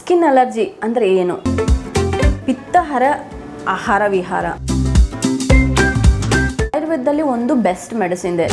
skin allergy ಅಂದರೆ ಏನು ಪಿತ್ತಹರ ಆಹಾರ ವಿಹಾರ ಆಯುರ್ವೇದದಲ್ಲಿ ಒಂದು ಬೆಸ್ಟ್ ಮೆಡಿಸಿನ್ ಇದೆ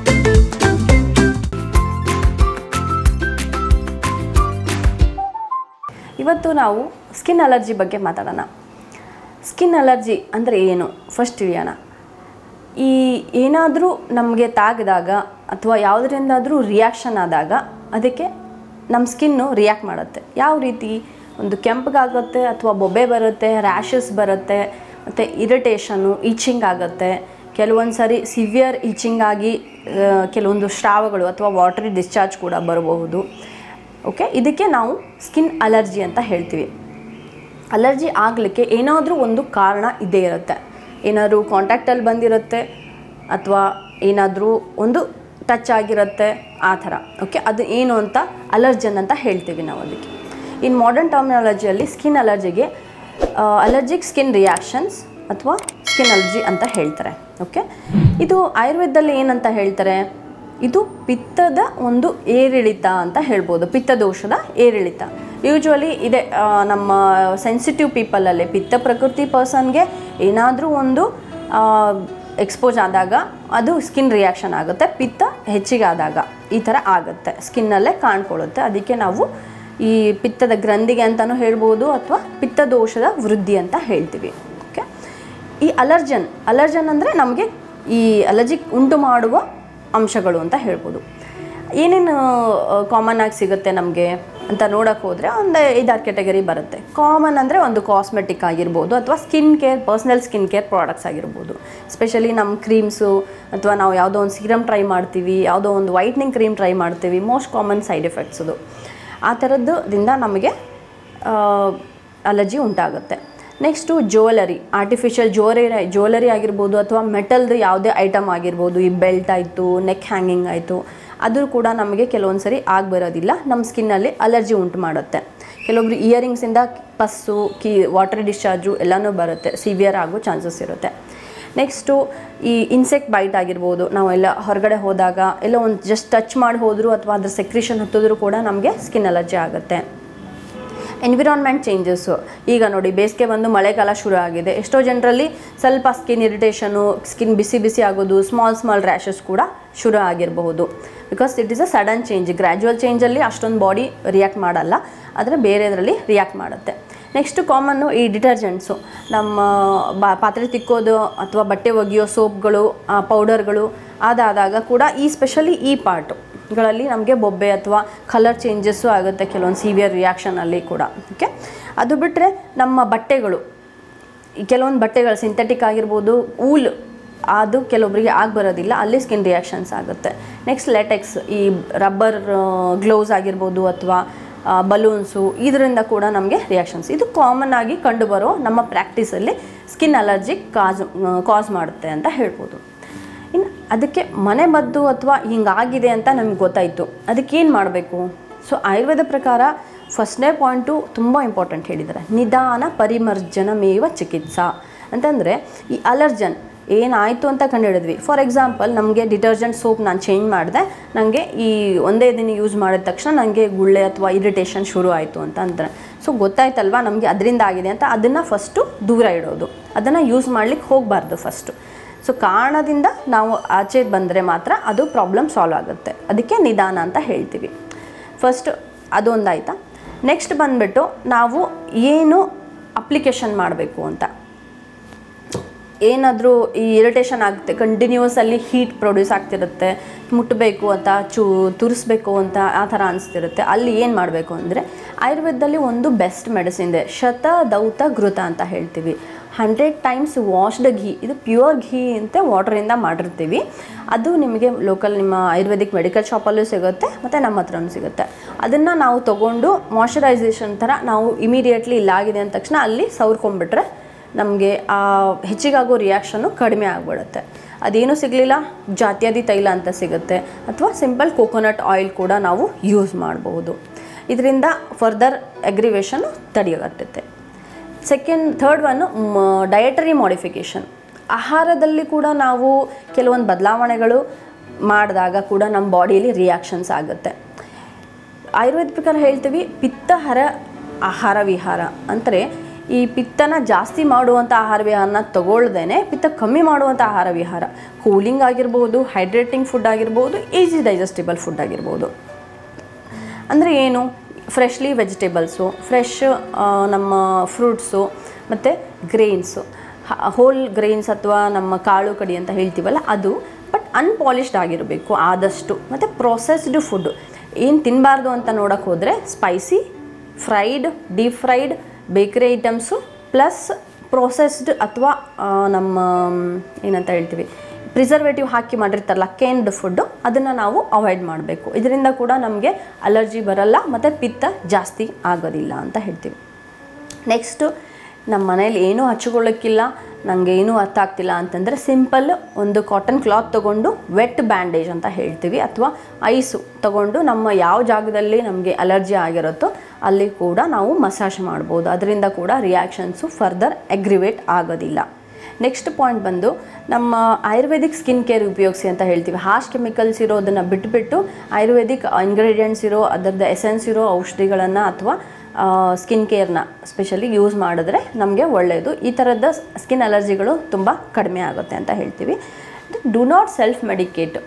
ಇವತ್ತು ನಾವು ಸ್ಕಿನ್ ಅಲರ್ಜಿ ಬಗ್ಗೆ ಮಾತಾಡೋಣ ಸ್ಕಿನ್ ಅಲರ್ಜಿ ಅಂದರೆ ಏನು ಫಸ್ಟ್ ತಿಳಿಯೋಣ ಈ ಏನಾದರೂ ನಮಗೆ ತಾಗಿದಾಗ ಅಥವಾ ಯಾವುದರಿಂದಾದರೂ ರಿಯಾಕ್ಷನ್ ಆದಾಗ ಅದಕ್ಕೆ ನಮ್ಮ ಸ್ಕಿನ್ನು ರಿಯಾಕ್ಟ್ ಮಾಡುತ್ತೆ ಯಾವ ರೀತಿ ಒಂದು ಕೆಂಪಗಾಗುತ್ತೆ ಅಥವಾ ಬೊಬ್ಬೆ ಬರುತ್ತೆ ರ್ಯಾಷಸ್ ಬರುತ್ತೆ ಮತ್ತು ಇರಿಟೇಷನು ಈಚಿಂಗ್ ಆಗುತ್ತೆ ಕೆಲವೊಂದು ಸರಿ ಸಿವಿಯರ್ ಈಚಿಂಗ್ ಆಗಿ ಆ, ಕೆಲವೊಂದು ಸ್ರಾವಗಳು ಅಥವಾ ವಾಟರಿ ಡಿಸ್ಚಾರ್ಜ್ ಕೂಡ ಬರಬಹುದು ಓಕೆ ಇದಕ್ಕೆ ನಾವು ಸ್ಕಿನ್ ಅಲರ್ಜಿ ಅಂತ ಹೇಳ್ತೀವಿ ಅಲರ್ಜಿ ಆಗಲಿಕ್ಕೆ ಏನಾದರೂ ಒಂದು ಕಾರಣ ಇದ್ದೇ ಇರುತ್ತೆ ಏನಾದರೂ ಕಾಂಟ್ಯಾಕ್ಟಲ್ಲಿ ಬಂದಿರುತ್ತೆ ಅಥವಾ ಏನಾದರೂ ಒಂದು ಟಚ್ ಆಗಿರುತ್ತೆ ಆ ಥರ ಓಕೆ ಅದು ಏನು ಅಂತ ಅಲರ್ಜನ್ ಅಂತ ಹೇಳ್ತೀವಿ ನಾವು ಅದಕ್ಕೆ ಇನ್ ಮಾಡರ್ನ್ ಟರ್ಮಿನಾಲಜಿಯಲ್ಲಿ ಸ್ಕಿನ್ ಅಲರ್ಜಿಗೆ ಅಲರ್ಜಿಕ್ ಸ್ಕಿನ್ ರಿಯಾಕ್ಷನ್ಸ್ ಅಥವಾ ಸ್ಕಿನ್ ಅಲರ್ಜಿ ಅಂತ ಹೇಳ್ತಾರೆ ಓಕೆ ಇದು ಆಯುರ್ವೇದದಲ್ಲಿ ಏನಂತ ಹೇಳ್ತಾರೆ ಇದು ಪಿತ್ತದ ಒಂದು ಏರಿಳಿತ ಅಂತ ಹೇಳ್ಬೋದು ಪಿತ್ತ ದೋಷದ ಏರಿಳಿತ ಯೂಶ್ವಲಿ ಇದೆ ಆ, ನಮ್ಮ ಸೆನ್ಸಿಟಿವ್ ಪೀಪಲಲ್ಲಿ ಪಿತ್ತ ಪ್ರಕೃತಿ ಪರ್ಸನ್ಗೆ ಏನಾದರೂ ಒಂದು ಎಕ್ಸ್ಪೋಸ್ ಆದಾಗ ಅದು ಸ್ಕಿನ್ ರಿಯಾಕ್ಷನ್ ಆಗುತ್ತೆ ಪಿತ್ತ ಹೆಚ್ಚಿಗೆ ಆದಾಗ ಈ ಥರ ಆಗುತ್ತೆ ಸ್ಕಿನ್ನಲ್ಲೇ ಕಾಣ್ಕೊಳ್ಳುತ್ತೆ ಅದಕ್ಕೆ ನಾವು ಈ ಪಿತ್ತದ ಗ್ರಂಥಿಗೆ ಅಂತಲೂ ಹೇಳ್ಬೋದು ಅಥವಾ ಪಿತ್ತ ದೋಷದ ವೃದ್ಧಿ ಅಂತ ಹೇಳ್ತೀವಿ ಓಕೆ ಈ ಅಲರ್ಜನ್ ಅಲರ್ಜನ್ ಅಂದರೆ ನಮಗೆ ಈ ಅಲರ್ಜಿ ಉಂಟು ಮಾಡುವ ಅಂಶಗಳು ಅಂತ ಹೇಳ್ಬೋದು ಏನೇನು ಕಾಮನ್ ಆಗಿ ಸಿಗುತ್ತೆ ನಮಗೆ ಅಂತ ನೋಡೋಕೆ ಹೋದರೆ ಒಂದು ಐದಾರು ಕೆಟಗರಿ ಬರುತ್ತೆ ಕಾಮನ್ ಅಂದರೆ ಒಂದು ಕಾಸ್ಮೆಟಿಕ್ ಆಗಿರ್ಬೋದು ಅಥವಾ skin care personal skin care products ಆಗಿರ್ಬೋದು ಸ್ಪೆಷಲಿ ನಮ್ಮ ಕ್ರೀಮ್ಸು ಅಥವಾ ನಾವು ಯಾವುದೋ ಒಂದು ಸೀರಮ್ ಟ್ರೈ ಮಾಡ್ತೀವಿ ಯಾವುದೋ ಒಂದು ವೈಟ್ನಿಂಗ್ ಕ್ರೀಮ್ ಟ್ರೈ ಮಾಡ್ತೀವಿ ಮೋಸ್ಟ್ ಕಾಮನ್ ಸೈಡ್ ಎಫೆಕ್ಟ್ಸ್ ಅದು ಆ ಥರದ್ದಿಂದ ನಮಗೆ ಅಲರ್ಜಿ ಉಂಟಾಗುತ್ತೆ next jewellery artificial jewellery jewellery ಆಗಿರ್ಬೋದು ಅಥವಾ ಮೆಟಲ್ದು ಯಾವುದೇ ಐಟಮ್ ಆಗಿರ್ಬೋದು ಈ ಬೆಲ್ಟ್ ಆಯಿತು ನೆಕ್ ಹ್ಯಾಂಗಿಂಗ್ ಆಯಿತು ಅದು ಕೂಡ ನಮಗೆ ಕೆಲವೊಂದು ಸರಿ ಆಗಿಬರೋದಿಲ್ಲ ನಮ್ಮ ಸ್ಕಿನ್ನಲ್ಲಿ ಅಲರ್ಜಿ ಉಂಟು ಮಾಡುತ್ತೆ ಕೆಲವೊಬ್ರು ಇಯರಿಂಗ್ಸಿಂದ ಪಸ್ಸು ಕಿ ವಾಟರ್ ಡಿಸ್ಚಾರ್ಜು ಎಲ್ಲನೂ ಬರುತ್ತೆ ಸಿವಿಯರ್ ಆಗೋ ಚಾನ್ಸಸ್ ಇರುತ್ತೆ ನೆಕ್ಸ್ಟು ಈ ಇನ್ಸೆಕ್ಟ್ ಬೈಟ್ ಆಗಿರ್ಬೋದು ನಾವೆಲ್ಲ ಹೊರಗಡೆ ಹೋದಾಗ ಎಲ್ಲ ಒಂದು ಜಸ್ಟ್ ಟಚ್ ಮಾಡಿ ಹೋದರೂ ಅಥವಾ ಅದ್ರ ಸೆಕ್ರಿಷನ್ ಹತ್ತಿದ್ರು ಕೂಡ ನಮಗೆ ಸ್ಕಿನ್ ಅಲರ್ಜಿ ಆಗುತ್ತೆ ಎನ್ವಿರಾನ್ಮೆಂಟ್ ಚೇಂಜಸ್ಸು ಈಗ ನೋಡಿ ಬೇಸಿಗೆ ಬಂದು ಮಳೆಗಾಲ ಶುರು ಆಗಿದೆ ಎಷ್ಟೋ ಜನರಲ್ಲಿ ಸ್ವಲ್ಪ ಸ್ಕಿನ್ ಇರಿಟೇಷನು ಸ್ಕಿನ್ ಬಿಸಿ ಬಿಸಿ ಆಗೋದು ಸ್ಮಾಲ್ ಸ್ಮಾಲ್ ರ್ಯಾಷಸ್ ಕೂಡ ಶುರು ಆಗಿರಬಹುದು because it is a sudden change gradual ಚೇಂಜಲ್ಲಿ ಅಷ್ಟೊಂದು ಬಾಡಿ ರಿಯಾಕ್ಟ್ ಮಾಡಲ್ಲ ಆದರೆ ಬೇರೆದರಲ್ಲಿ ರಿಯಾಕ್ಟ್ ಮಾಡುತ್ತೆ ನೆಕ್ಸ್ಟು ಕಾಮನ್ನು ಈ ಡಿಟರ್ಜೆಂಟ್ಸು ನಮ್ಮ ಬಾ ಪಾತ್ರೆ ತಿಕ್ಕೋದು ಅಥವಾ ಬಟ್ಟೆ ಒಗೆಯೋ ಸೋಪ್ಗಳು ಪೌಡರ್ಗಳು ಅದಾದಾಗ ಕೂಡ ಈ ಸ್ಪೆಷಲಿ ಈ ಪಾರ್ಟು ಗಳಲ್ಲಿ ನಮಗೆ ಬೊಬ್ಬೆ ಅಥವಾ ಕಲರ್ ಚೇಂಜಸ್ಸು ಆಗುತ್ತೆ ಕೆಲವೊಂದು ಸಿವಿಯರ್ ರಿಯಾಕ್ಷನಲ್ಲಿ ಕೂಡ ಓಕೆ ಅದು ಬಿಟ್ಟರೆ ನಮ್ಮ ಬಟ್ಟೆಗಳು ಈ ಕೆಲವೊಂದು ಬಟ್ಟೆಗಳು ಸಿಂಥೆಟಿಕ್ ಆಗಿರ್ಬೋದು ಊಲ್ ಅದು ಕೆಲವೊಬ್ಬರಿಗೆ ಆಗಿ ಬರೋದಿಲ್ಲ ಅಲ್ಲಿ ಸ್ಕಿನ್ ರಿಯಾಕ್ಷನ್ಸ್ ಆಗುತ್ತೆ ನೆಕ್ಸ್ಟ್ ಲೆಟೆಕ್ಸ್ ಈ ರಬ್ಬರ್ ಗ್ಲೌಸ್ ಆಗಿರ್ಬೋದು ಅಥವಾ ಬಲೂನ್ಸು ಇದರಿಂದ ಕೂಡ ನಮಗೆ ರಿಯಾಕ್ಷನ್ಸ್ ಇದು ಕಾಮನ್ ಆಗಿ ಕಂಡುಬರೋ ನಮ್ಮ ಪ್ರಾಕ್ಟೀಸಲ್ಲಿ ಸ್ಕಿನ್ ಅಲರ್ಜಿ ಕಾಸ್ ಕಾಸ್ ಮಾಡುತ್ತೆ ಅಂತ ಹೇಳ್ಬೋದು ಇನ್ನು ಅದಕ್ಕೆ ಮನೆ ಮದ್ದು ಅಥವಾ ಹಿಂಗಾಗಿದೆ ಅಂತ ನಮ್ಗೆ ಗೊತ್ತಾಯಿತು ಅದಕ್ಕೇನು ಮಾಡಬೇಕು ಸೊ ಆಯುರ್ವೇದ ಪ್ರಕಾರ ಫಸ್ಟ್ನೇ ಪಾಯಿಂಟು ತುಂಬ ಇಂಪಾರ್ಟೆಂಟ್ ಹೇಳಿದ್ದಾರೆ ನಿಧಾನ ಪರಿಮರ್ಜನಮೇವ ಚಿಕಿತ್ಸಾ ಅಂತಂದರೆ ಈ ಅಲರ್ಜನ್ ಏನಾಯಿತು ಅಂತ ಕಂಡುಹಿಡಿದ್ವಿ ಫಾರ್ ಎಕ್ಸಾಂಪಲ್ ನಮಗೆ ಡಿಟರ್ಜೆಂಟ್ ಸೋಪ್ ನಾನು ಚೇಂಜ್ ಮಾಡಿದೆ ನನಗೆ ಈ ಒಂದೇ ದಿನ ಯೂಸ್ ಮಾಡಿದ ತಕ್ಷಣ ನನಗೆ ಗುಳ್ಳೆ ಅಥವಾ ಇರಿಟೇಷನ್ ಶುರು ಆಯಿತು ಅಂತ ಅಂತಾರೆ ಸೊ ಗೊತ್ತಾಯ್ತಲ್ವಾ ನಮಗೆ ಅದರಿಂದ ಆಗಿದೆ ಅಂತ ಅದನ್ನು ಫಸ್ಟು ದೂರ ಇಡೋದು ಅದನ್ನು ಯೂಸ್ ಮಾಡ್ಲಿಕ್ಕೆ ಹೋಗಬಾರ್ದು ಫಸ್ಟು ಸೊ ಕಾರಣದಿಂದ ನಾವು ಆಚೆ ಬಂದರೆ ಮಾತ್ರ ಅದು ಪ್ರಾಬ್ಲಮ್ ಸಾಲ್ವ್ ಆಗುತ್ತೆ ಅದಕ್ಕೆ ನಿಧಾನ ಅಂತ ಹೇಳ್ತೀವಿ ಫಸ್ಟ್ ಅದೊಂದಾಯ್ತಾ ನೆಕ್ಸ್ಟ್ ಬಂದುಬಿಟ್ಟು ನಾವು ಏನು ಅಪ್ಲಿಕೇಶನ್ ಮಾಡಬೇಕು ಅಂತ ಏನಾದರೂ ಈ ಇರಿಟೇಷನ್ ಆಗುತ್ತೆ ಕಂಟಿನ್ಯೂಸ್ ಅಲ್ಲಿ ಹೀಟ್ ಪ್ರೊಡ್ಯೂಸ್ ಆಗ್ತಿರುತ್ತೆ ಮುಟ್ಟಬೇಕು ಅಂತ ಚೂ ತುರಿಸ್ಬೇಕು ಅಂತ ಆ ಥರ ಅನಿಸ್ತಿರುತ್ತೆ ಅಲ್ಲಿ ಏನು ಮಾಡಬೇಕು ಅಂದರೆ ಆಯುರ್ವೇದದಲ್ಲಿ ಒಂದು ಬೆಸ್ಟ್ ಮೆಡಿಸಿನ್ ಇದೆ ಶತ ದೌತ ಘೃತ ಅಂತ ಹೇಳ್ತೀವಿ ಹಂಡ್ರೆಡ್ ಟೈಮ್ಸ್ ವಾಶ್ಡ್ ಘೀ ಇದು ಪ್ಯೂರ್ ಘೀ ಅಂತ ವಾಟರಿಂದ ಮಾಡಿರ್ತೀವಿ ಅದು ನಿಮಗೆ ಲೋಕಲ್ ನಿಮ್ಮ ಆಯುರ್ವೇದಿಕ್ ಮೆಡಿಕಲ್ ಶಾಪಲ್ಲೂ ಸಿಗುತ್ತೆ ಮತ್ತು ನಮ್ಮ ಹತ್ರನೂ ಸಿಗುತ್ತೆ ಅದನ್ನು ನಾವು ತೊಗೊಂಡು ಮಾಯ್ಶ್ಚರೈಸೇಷನ್ ಥರ ನಾವು ಇಮಿಡಿಯೇಟ್ಲಿ ಇಲ್ಲಾಗಿದೆ ಅಂದ ತಕ್ಷಣ ಅಲ್ಲಿ ಸವ್ರ್ಕೊಂಡ್ಬಿಟ್ರೆ ನಮಗೆ ಆ ಹೆಚ್ಚಿಗಾಗೋ ರಿಯಾಕ್ಷನ್ನು ಕಡಿಮೆ ಆಗಿಬಿಡುತ್ತೆ ಅದೇನೂ ಸಿಗಲಿಲ್ಲ ಜಾತ್ಯಾದಿ ತೈಲ ಅಂತ ಸಿಗುತ್ತೆ ಅಥವಾ ಸಿಂಪಲ್ ಕೋಕೋನಟ್ ಆಯಿಲ್ ಕೂಡ ನಾವು ಯೂಸ್ ಮಾಡಬಹುದು ಇದರಿಂದ ಫರ್ದರ್ ಅಗ್ರಿವೇಷನ್ನು ತಡೆಯಗಟ್ಟುತ್ತೆ ಸೆಕೆಂಡ್ ಥರ್ಡ್ ಒನ್ನು ಡಯಟರಿ ಮಾಡಿಫಿಕೇಷನ್ ಆಹಾರದಲ್ಲಿ ಕೂಡ ನಾವು ಕೆಲವೊಂದು ಬದಲಾವಣೆಗಳು ಮಾಡಿದಾಗ ಕೂಡ ನಮ್ಮ ಬಾಡಿಯಲ್ಲಿ ರಿಯಾಕ್ಷನ್ಸ್ ಆಗುತ್ತೆ ಆಯುರ್ವೇದ ಪ್ರಕಾರ ಹೇಳ್ತೀವಿ ಪಿತ್ತಹರ ಆಹಾರ ವಿಹಾರ ಅಂದರೆ ಈ ಪಿತ್ತನ ಜಾಸ್ತಿ ಮಾಡುವಂಥ ಆಹಾರ ವಿಹಾರನ ತಗೊಳ್ದೇನೆ ಪಿತ್ತ ಕಮ್ಮಿ ಮಾಡುವಂಥ ಆಹಾರ ವಿಹಾರ ಕೂಲಿಂಗ್ ಆಗಿರ್ಬೋದು ಹೈಡ್ರೇಟಿಂಗ್ ಫುಡ್ ಆಗಿರ್ಬೋದು ಈಸಿ ಡೈಜೆಸ್ಟಿಬಲ್ ಫುಡ್ ಆಗಿರ್ಬೋದು ಅಂದರೆ ಏನು ಫ್ರೆಶ್ಲಿ ವೆಜಿಟೇಬಲ್ಸು ಫ್ರೆಶ್ ನಮ್ಮ ಫ್ರೂಟ್ಸು ಮತ್ತು ಗ್ರೇನ್ಸು ಹೋಲ್ ಗ್ರೇನ್ಸ್ ಅಥವಾ ನಮ್ಮ ಕಾಳು ಕಡಿ ಅಂತ ಹೇಳ್ತೀವಲ್ಲ ಅದು ಬಟ್ ಅನ್ಪಾಲಿಷ್ಡ್ ಆಗಿರಬೇಕು ಆದಷ್ಟು ಮತ್ತು ಪ್ರೊಸೆಸ್ಡ್ ಫುಡ್ಡು ಏನು ತಿನ್ನಬಾರ್ದು ಅಂತ ನೋಡೋಕೆ ಹೋದರೆ spicy fried deep fried bakery items plus processed ಅಥವಾ ನಮ್ಮ ಏನಂತ ಹೇಳ್ತೀವಿ ಪ್ರಿಸರ್ವೇಟಿವ್ ಹಾಕಿ ಮಾಡಿರ್ತಾರಲ್ಲ ಕೇನ್ಡ್ ಫುಡ್ಡು ಅದನ್ನು ನಾವು ಅವಾಯ್ಡ್ ಮಾಡಬೇಕು ಇದರಿಂದ ಕೂಡ ನಮಗೆ ಅಲರ್ಜಿ ಬರಲ್ಲ ಮತ್ತು ಪಿತ್ತ ಜಾಸ್ತಿ ಆಗೋದಿಲ್ಲ ಅಂತ ಹೇಳ್ತೀವಿ ನೆಕ್ಸ್ಟು ನಮ್ಮ ಮನೇಲಿ ಏನೂ ಹಚ್ಕೊಳ್ಳೋಕ್ಕಿಲ್ಲ ನನಗೆ ಏನೂ ಅರ್ಥ ಆಗ್ತಿಲ್ಲ ಅಂತಂದರೆ ಸಿಂಪಲ್ ಒಂದು ಕಾಟನ್ ಕ್ಲಾತ್ ತೊಗೊಂಡು ವೆಟ್ ಬ್ಯಾಂಡೇಜ್ ಅಂತ ಹೇಳ್ತೀವಿ ಅಥವಾ ಐಸು ತಗೊಂಡು ನಮ್ಮ ಯಾವ ಜಾಗದಲ್ಲಿ ನಮಗೆ ಅಲರ್ಜಿ ಆಗಿರುತ್ತೋ ಅಲ್ಲಿ ಕೂಡ ನಾವು ಮಸಾಜ್ ಮಾಡ್ಬೋದು ಅದರಿಂದ ಕೂಡ ರಿಯಾಕ್ಷನ್ಸು ಫರ್ದರ್ ಅಗ್ರಿವೇಟ್ ಆಗೋದಿಲ್ಲ ನೆಕ್ಸ್ಟ್ ಪಾಯಿಂಟ್ ಬಂದು ನಮ್ಮ ಆಯುರ್ವೇದಿಕ್ ಸ್ಕಿನ್ ಕೇರ್ ಉಪಯೋಗಿಸಿ ಅಂತ ಹೇಳ್ತೀವಿ ಹಾಶ್ ಕೆಮಿಕಲ್ಸ್ ಇರೋದನ್ನು ಬಿಟ್ಬಿಟ್ಟು ಆಯುರ್ವೇದಿಕ್ ಇಂಗ್ರೀಡಿಯೆಂಟ್ಸ್ ಇರೋ ಅದರದ್ದು ಎಸೆನ್ಸ್ ಇರೋ ಔಷಧಿಗಳನ್ನು ಅಥವಾ ಸ್ಕಿನ್ ಕೇರ್ನ ಸ್ಪೆಷಲಿ ಯೂಸ್ ಮಾಡಿದ್ರೆ ನಮಗೆ ಒಳ್ಳೆಯದು ಈ ಥರದ ಸ್ಕಿನ್ ಅಲರ್ಜಿಗಳು ತುಂಬ ಕಡಿಮೆ ಆಗುತ್ತೆ ಅಂತ ಹೇಳ್ತೀವಿ ಡು ನಾಟ್ ಸೆಲ್ಫ್ ಮೆಡಿಕೇಟ್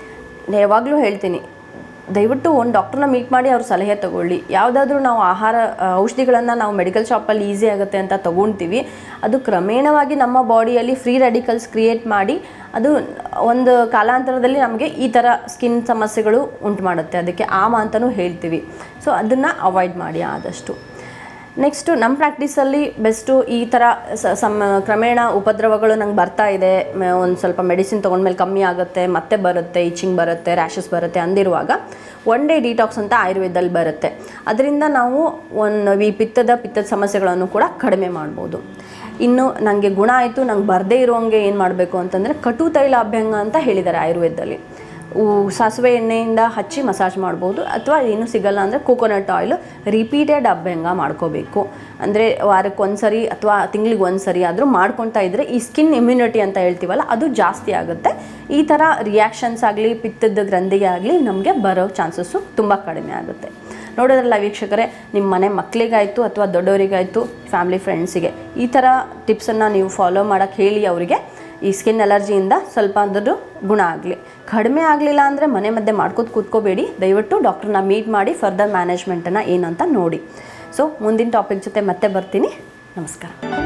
ಯಾವಾಗಲೂ ಹೇಳ್ತೀನಿ ದಯವಿಟ್ಟು ಒಂದು ಡಾಕ್ಟ್ರನ್ನ ಮೀಟ್ ಮಾಡಿ ಅವ್ರ ಸಲಹೆ ತಗೊಳ್ಳಿ ಯಾವುದಾದ್ರೂ ನಾವು ಆಹಾರ ಔಷಧಿಗಳನ್ನು ನಾವು ಮೆಡಿಕಲ್ ಶಾಪಲ್ಲಿ ಈಸಿ ಆಗುತ್ತೆ ಅಂತ ತೊಗೊಳ್ತೀವಿ ಅದು ಕ್ರಮೇಣವಾಗಿ ನಮ್ಮ ಬಾಡಿಯಲ್ಲಿ ಫ್ರೀ ರೆಡಿಕಲ್ಸ್ ಕ್ರಿಯೇಟ್ ಮಾಡಿ ಅದು ಒಂದು ಕಾಲಾಂತರದಲ್ಲಿ ನಮಗೆ ಈ ಥರ ಸ್ಕಿನ್ ಸಮಸ್ಯೆಗಳು ಉಂಟು ಮಾಡುತ್ತೆ ಅದಕ್ಕೆ ಆಮ ಅಂತಲೂ ಹೇಳ್ತೀವಿ ಸೊ ಅದನ್ನು ಅವಾಯ್ಡ್ ಮಾಡಿ ಆದಷ್ಟು ನೆಕ್ಸ್ಟು ನಮ್ಮ ಪ್ರಾಕ್ಟೀಸಲ್ಲಿ ಬೆಸ್ಟು ಈ ಥರ ಸ ಸಮ ಕ್ರಮೇಣ ಉಪದ್ರವಗಳು ನಂಗೆ ಬರ್ತಾ ಇದೆ ಒಂದು ಸ್ವಲ್ಪ ಮೆಡಿಸಿನ್ ತೊಗೊಂಡ್ಮೇಲೆ ಕಮ್ಮಿ ಆಗುತ್ತೆ ಮತ್ತೆ ಬರುತ್ತೆ ಇಚಿಂಗ್ ಬರುತ್ತೆ ರ್ಯಾಷಸ್ ಬರುತ್ತೆ ಅಂದಿರುವಾಗ ಒನ್ ಡೇ ಡಿಟಾಕ್ಸ್ ಅಂತ ಆಯುರ್ವೇದದಲ್ಲಿ ಬರುತ್ತೆ ಅದರಿಂದ ನಾವು ಒಂದು ಈ ಪಿತ್ತದ ಪಿತ್ತದ ಸಮಸ್ಯೆಗಳನ್ನು ಕೂಡ ಕಡಿಮೆ ಮಾಡ್ಬೋದು ಇನ್ನು ನನಗೆ ಗುಣ ಆಯಿತು ನಂಗೆ ಬರದೇ ಇರೋಂಗೆ ಏನು ಮಾಡಬೇಕು ಅಂತಂದರೆ ಕಟು ತೈಲ ಅಭ್ಯಂಗ ಅಂತ ಹೇಳಿದ್ದಾರೆ ಆಯುರ್ವೇದದಲ್ಲಿ ಊ- ಸಾಸಿವೆ ಎಣ್ಣೆಯಿಂದ ಹಚ್ಚಿ ಮಸಾಜ್ ಮಾಡ್ಬೋದು ಅಥವಾ ಏನು ಸಿಗಲ್ಲ ಅಂದರೆ ಕೋಕೋನಟ್ ಆಯಿಲ್ ರಿಪೀಟೆಡ್ ಅಭ್ಯಂಗ ಮಾಡ್ಕೋಬೇಕು ಅಂದರೆ ವಾರಕ್ಕೆ ಒಂದ್ಸರಿ ಅಥವಾ ತಿಂಗಳಿಗೆ ಒಂದ್ಸರಿ ಆದರೂ ಮಾಡ್ಕೊತಾ ಇದ್ದರೆ ಈ ಸ್ಕಿನ್ ಇಮ್ಯುನಿಟಿ ಅಂತ ಹೇಳ್ತೀವಲ್ಲ ಅದು ಜಾಸ್ತಿ ಆಗುತ್ತೆ ಈ ಥರ ರಿಯಾಕ್ಷನ್ಸ್ ಆಗಲಿ ಪಿತ್ತದ ಗ್ರಂಥಿಗೆ ಆಗಲಿ ನಮಗೆ ಬರೋ ಚಾನ್ಸಸ್ಸು ತುಂಬ ಕಡಿಮೆ ಆಗುತ್ತೆ ನೋಡೋದ್ರಲ್ಲ ವೀಕ್ಷಕರೇ ನಿಮ್ಮ ಮನೆ ಮಕ್ಕಳಿಗಾಯಿತು ಅಥವಾ ದೊಡ್ಡವರಿಗಾಯಿತು ಫ್ಯಾಮಿಲಿ ಫ್ರೆಂಡ್ಸಿಗೆ ಈ ಥರ ಟಿಪ್ಸನ್ನು ನೀವು ಫಾಲೋ ಮಾಡೋಕ್ಕೆ ಹೇಳಿ ಅವರಿಗೆ ಈ ಸ್ಕಿನ್ ಅಲರ್ಜಿಯಿಂದ ಸ್ವಲ್ಪ ಅಂದರೂ ಗುಣ ಆಗಲಿ ಕಡಿಮೆ ಆಗಲಿಲ್ಲ ಅಂದರೆ ಮನೆ ಮಧ್ಯೆ ಮಾಡ್ಕೋತ ಕೂತ್ಕೋಬೇಡಿ ದಯವಿಟ್ಟು ಡಾಕ್ಟ್ರನ್ನ ಮೀಟ್ ಮಾಡಿ ಫರ್ದರ್ ಮ್ಯಾನೇಜ್ಮೆಂಟನ್ನು ಏನಂತ ನೋಡಿ ಸೊ ಮುಂದಿನ ಟಾಪಿಕ್ ಜೊತೆ ಮತ್ತೆ ಬರ್ತೀನಿ ನಮಸ್ಕಾರ